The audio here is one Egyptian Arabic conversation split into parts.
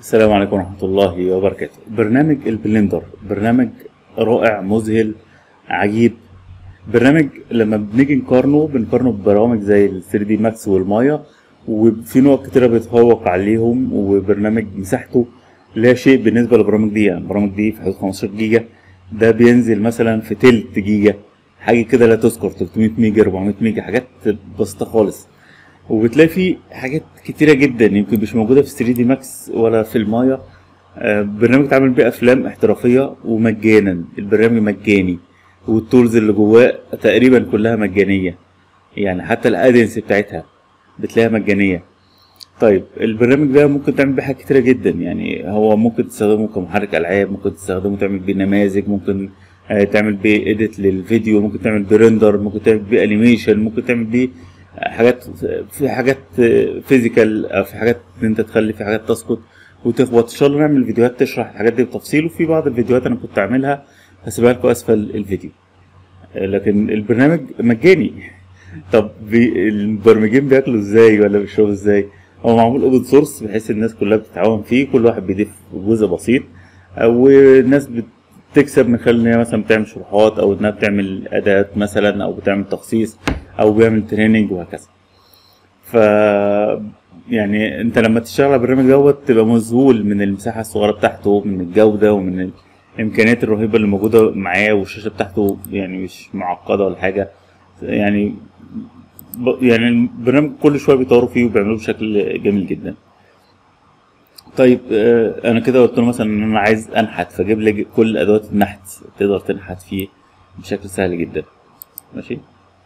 السلام عليكم ورحمة الله وبركاته برنامج البلندر برنامج رائع مذهل عجيب برنامج لما بنيجي نقارنه بنقارنه ببرامج زي ال 3 دي ماكس والمايا وفي نقط كتيرة بيتفوق عليهم وبرنامج مساحته لا شيء بالنسبة للبرامج دي يعني البرامج دي في حدود 15 جيجا ده بينزل مثلا في تلت جيجا حاجة كده لا تذكر 300 ميجا 400 ميجا حاجات بسيطة خالص وبتلاقي فيه حاجات كتيرة جدا يمكن مش موجودة في 3 دي ماكس ولا في المايا آه، برنامج اتعمل بيه افلام احترافية ومجانا البرنامج مجاني والتولز اللي جواه تقريبا كلها مجانية يعني حتى الادنس بتاعتها بتلاقيها مجانية طيب البرنامج ده ممكن تعمل بيه حاجات كتيرة جدا يعني هو ممكن تستخدمه كمحرك العاب ممكن تستخدمه تعمل بيه نماذج ممكن آه، تعمل بيه اديت للفيديو ممكن تعمل بيه ريندر ممكن تعمل بيه انيميشن ممكن تعمل بيه حاجات في حاجات فيزيكال او في حاجات ان انت تخلي في حاجات تسقط وتخبط ان شاء الله نعمل فيديوهات تشرح الحاجات دي بتفصيل وفي بعض الفيديوهات انا كنت اعملها هسيبها لكم اسفل الفيديو لكن البرنامج مجاني طب بي المبرمجين بياكلوا ازاي ولا بيشربوا ازاي هو معمول اوبن سورس بحيث الناس كلها بتتعاون فيه كل واحد بيضيف جزء بسيط والناس بتكسب من خلال ان هي مثلا بتعمل شروحات او انها بتعمل اداة مثلا او بتعمل تخصيص او بيعمل تريننج وهكذا ف يعني انت لما تشتغل على البرنامج دوت تبقى مذهول من المساحه الصغيره بتاعته من الجوده ومن الامكانيات الرهيبه اللي موجوده معاه والشاشه بتاعته يعني مش معقده ولا حاجه يعني ب- يعني البرنامج كل شويه بيطوروا فيه وبيعملوه بشكل جميل جدا طيب آه، انا كده قلت له مثلا ان انا عايز انحت فجيب لي كل ادوات النحت تقدر تنحت فيه بشكل سهل جدا ماشي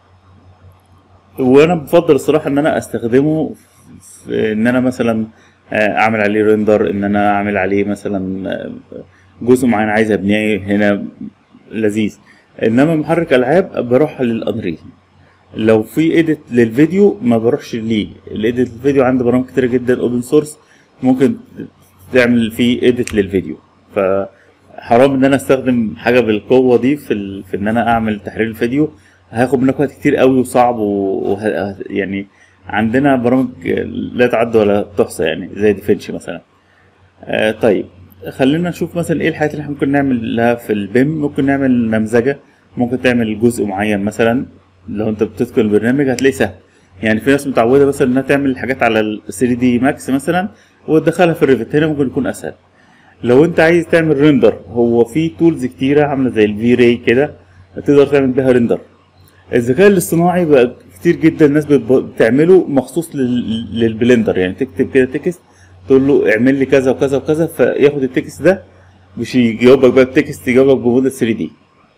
وانا بفضل الصراحه ان انا استخدمه في ان انا مثلا آه، اعمل عليه ريندر ان انا اعمل عليه مثلا آه، جزء معين عايز ابنيه هنا لذيذ انما محرك العاب بروح للانريل لو في ايديت للفيديو ما بروحش ليه الايديت للفيديو عندي برامج كتير جدا اوبن سورس ممكن تعمل فيه ايديت للفيديو فحرام ان انا استخدم حاجه بالقوه دي في, ال... في ان انا اعمل تحرير الفيديو هاخد منك وقت كتير قوي وصعب و... وه... يعني عندنا برامج لا تعد ولا تحصى يعني زي ديفينشي مثلا آه طيب خلينا نشوف مثلا ايه الحاجات اللي احنا ممكن نعملها في البيم ممكن نعمل نمذجه ممكن تعمل جزء معين مثلا لو انت بتتقن البرنامج هتلاقيه سهل يعني في ناس متعوده مثلا انها تعمل حاجات على ال 3 دي ماكس مثلا وتدخلها في الريفت هنا ممكن يكون اسهل لو انت عايز تعمل ريندر هو في تولز كتيره عامله زي الفي راي كده تقدر تعمل بيها ريندر الذكاء الاصطناعي بقى كتير جدا الناس بت- بتعمله مخصوص لل- للبلندر يعني تكتب كده تكست تقول له اعمل لي كذا وكذا وكذا فياخد التكست ده مش يجاوبك بقى بتكست يجاوبك بموديل 3 دي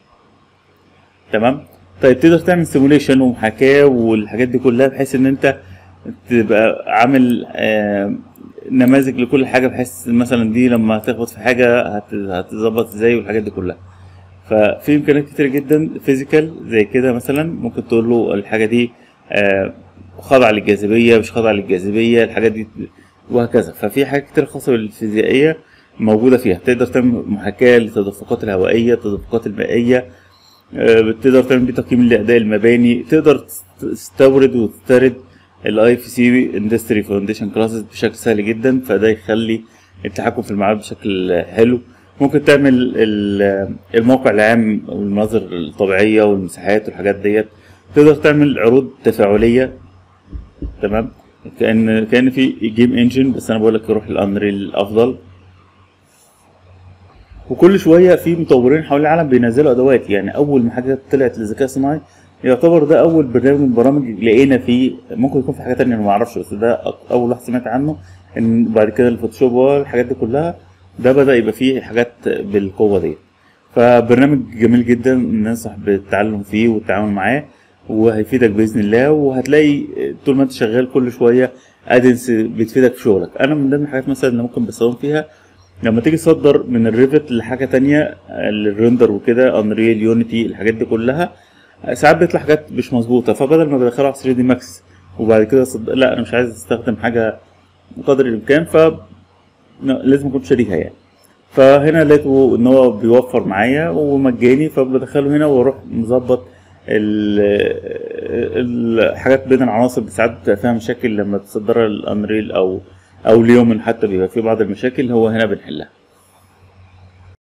تمام طيب تقدر تعمل سيموليشن ومحاكاه والحاجات دي كلها بحيث ان انت تبقى عامل آه، نماذج لكل حاجه بحيث مثلا دي لما تخبط في حاجه هت- هتظبط ازاي والحاجات دي كلها ففي امكانيات كتير جدا فيزيكال زي كده مثلا ممكن تقول له الحاجه دي آه، خاضعه للجاذبيه مش خاضعه للجاذبيه الحاجات دي وهكذا ففي حاجات كتير خاصه بالفيزيائيه موجوده فيها تقدر تعمل محاكاه للتدفقات الهوائيه التدفقات المائيه آه، بتقدر تعمل بيه تقييم لاداء المباني تقدر تستورد وتسترد الاي في سي اندستري فاونديشن كلاسز بشكل سهل جدا فده يخلي التحكم في المعاد بشكل حلو ممكن تعمل ال- الموقع العام والمناظر الطبيعيه والمساحات والحاجات ديت تقدر تعمل عروض تفاعليه تمام كان كان في جيم انجن بس انا بقول لك روح الانريل الافضل وكل شويه في مطورين حول العالم بينزلوا ادوات يعني اول ما حاجه طلعت للذكاء الصناعي يعتبر ده اول برنامج من البرامج لقينا فيه ممكن يكون في حاجه تانية انا ما اعرفش بس ده أك- اول واحد سمعت عنه ان بعد كده الفوتوشوب والحاجات دي كلها ده بدا يبقى فيه حاجات بالقوه دي فبرنامج جميل جدا ننصح بالتعلم فيه والتعامل معاه وهيفيدك باذن الله وهتلاقي طول ما انت شغال كل شويه ادنس بتفيدك في شغلك انا من ضمن الحاجات مثلا اللي ممكن بستخدم فيها لما تيجي تصدر من الريفت لحاجه تانية الريندر وكده انريل يونيتي الحاجات دي كلها ساعات بيطلع حاجات مش مظبوطه فبدل ما بدخلها على 3 دي ماكس وبعد كده صد... لا انا مش عايز استخدم حاجه قدر الامكان ف لازم اكون شاريها يعني فهنا لقيته ان هو بيوفر معايا ومجاني فبدخله هنا واروح مظبط ال- الحاجات بين العناصر ساعات بتبقى فيها مشاكل لما تصدرها الانريل او او ليوم حتى بيبقى في بعض المشاكل هو هنا بنحلها